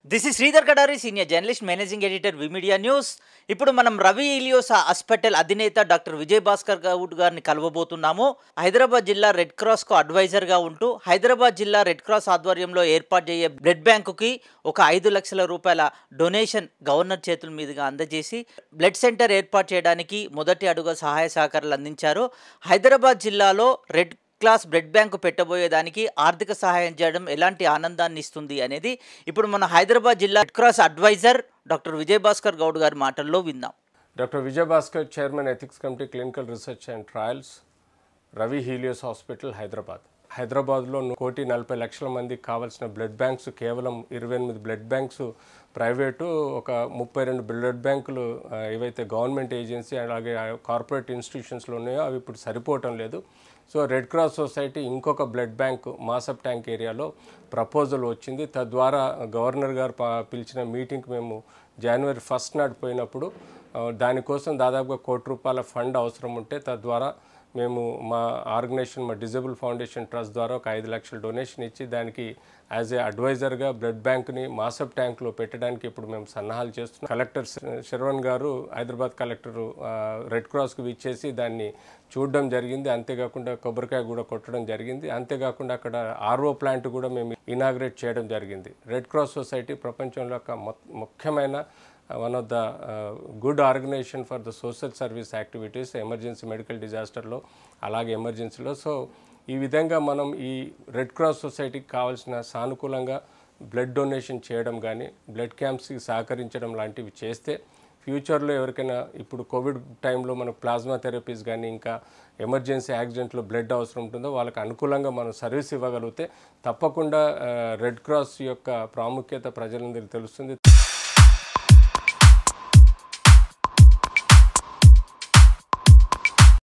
this is Sridhar Kadari senior journalist managing editor విమీడియా news ఇప్పుడు మనం రవి ఇలియోస్ హాస్పిటల్ అధినేత డాక్టర్ విజయ్ భాస్కర్ గౌడ్ గారిని కలవబోతున్నాము హైదరాబాద్ జిల్లా రెడ్ క్రాస్కు అడ్వైజర్గా ఉంటూ హైదరాబాద్ జిల్లా రెడ్ క్రాస్ ఆధ్వర్యంలో ఏర్పాటు చేయే బ్లడ్ బ్యాంకుకి ఒక ఐదు లక్షల రూపాయల డొనేషన్ గవర్నర్ చేతుల మీదుగా అందజేసి బ్లడ్ సెంటర్ ఏర్పాటు చేయడానికి మొదటి అడుగు సహాయ సహకారాలు అందించారు హైదరాబాద్ జిల్లాలో రెడ్ క్లాస్ బ్లడ్ బ్యాంకు పెట్టబోయేదానికి ఆర్థిక సహాయం చేయడం ఎలాంటి ఆనందాన్ని ఇస్తుంది అనేది ఇప్పుడు మన హైదరాబాద్ జిల్లా red cross advisor doctor Vijay Bhaskar Goud గారి మాటల్లో విందాం doctor Vijayabhaskar chairman ethics committee clinical research and trials Ravi Helios hospital Hyderabad హైదరాబాద్లో కోటి నలభై లక్షల మందికి కావాల్సిన బ్లడ్ బ్యాంక్స్ కేవలం ఇరవై ఎనిమిది బ్లడ్ బ్యాంక్స్ ప్రైవేటు ఒక ముప్పై రెండు బ్లడ్ బ్యాంకులు ఆ, ఏవైతే గవర్నమెంట్ ఏజెన్సీ అలాగే కార్పొరేట్ ఇన్స్టిట్యూషన్స్లో ఉన్నాయో అవి ఇప్పుడు సరిపోవటం లేదు సో రెడ్ క్రాస్ సొసైటీ ఇంకొక బ్లడ్ బ్యాంక్ మాసప్ ట్యాంక్ ఏరియాలో ప్రపోజల్ వచ్చింది తద్వారా గవర్నర్ గారు ప- పిలిచిన మీటింగ్కి మేము జనవరి ఫస్ట్ నాడు పోయినప్పుడు ఆ, దానికోసం దాదాపుగా కోటి రూపాయల ఫండ్ అవసరం ఉంటే తద్వారా మేము మా ఆర్గనైజేషన్ మా డిజబుల్ ఫౌండేషన్ ట్రస్ట్ ద్వారా ఒక ఐదు లక్షల డొనేషన్ ఇచ్చి దానికి యాజ్ ఏ అడ్వైజర్గా బ్లడ్ బ్యాంక్ని మాసప్ ట్యాంక్లో పెట్టడానికి ఇప్పుడు మేము సన్నాహాలు చేస్తున్నాం కలెక్టర్ శ- శరవణ్ గారు హైదరాబాద్ కలెక్టర్ రెడ్ క్రాస్కి విచ్చేసి దాన్ని చూడడం జరిగింది అంతేకాకుండా కొబ్బరికాయ కూడా కొట్టడం జరిగింది అంతేకాకుండా అక్కడ ఆర్ఓ ప్లాంట్ కూడా మేము ఇనాగ్రేట్ చేయడం జరిగింది రెడ్ క్రాస్ సొసైటీ ప్రపంచంలో ఒక మొ- ముఖ్యమైన one of the good organization for the social service activities emergency medical డిజాస్టర్లో అలాగే ఎమర్జెన్సీలో సో ఈ విధంగా మనం ఈ రెడ్ క్రాస్ సొసైటీకి కావాల్సిన సానుకూలంగా బ్లడ్ డొనేషన్ చేయడం కానీ బ్లడ్ క్యాంప్స్కి సహకరించడం లాంటివి చేస్తే ఫ్యూచర్లో ఎవరికైనా ఇప్పుడు కోవిడ్ టైంలో మనకు ప్లాస్మా థెరపీస్ కానీ ఇంకా ఎమర్జెన్సీ యాక్సిడెంట్లో బ్లడ్ అవసరం ఉంటుందో వాళ్ళకి అనుకూలంగా మనం సర్వీస్ ఇవ్వగలిగితే తప్పకుండా రెడ్ క్రాస్ యొక్క ప్రాముఖ్యత ప్రజలందరికీ తెలుస్తుంది